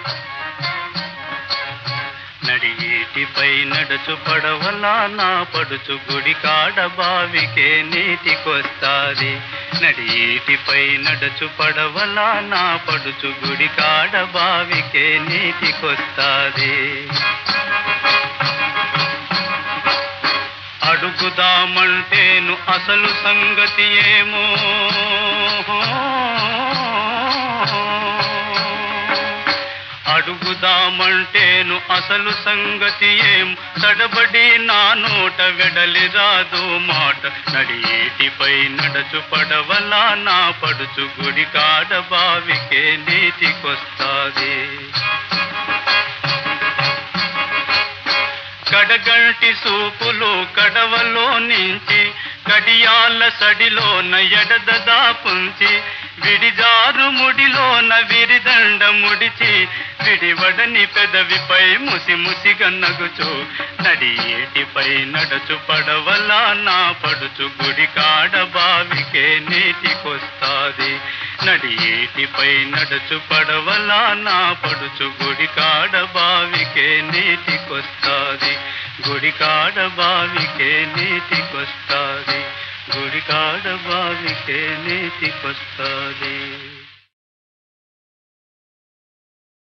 నడియేటిపై నడుచు పడవలా నా పడుచు గుడి కాడ బావికే నీటికొస్తాది నడియేటిపై నడుచు పడవలా నా పడుచు గుడి కాడ బావికే నీటికొస్తాది అడుగుదామంటేను అసలు సంగతి ఏమో అడుగుదామంటేను అసలు సంగతి ఏం తడబడి నా నోట వెడలి రాదు మాట నడియేటిపై నడచు పడవలా నా పడుచు గుడి కాడ బావికే నీటికొస్తాది కడగంటి సూపులు కడవలో నుంచి కడియాల సడిలోన ఎడదదా పుంచి విడిజారు ముడిలోన విరిదండ ముడిచి విడివడని పెదవిపై ముసి ముసిగా నగుచు నడియేటిపై నడచు పడవలా నా పడుచు గుడి కాడ బావికే నీటికొస్తాది నడియేటిపై నడచు పడవలా నా పడుచు గుడి కాడ బావికే నీటికొస్తాది గుడి కాడ బావికే నీటికొస్తాది గుడి కాడ బావికే నీటికొస్తాది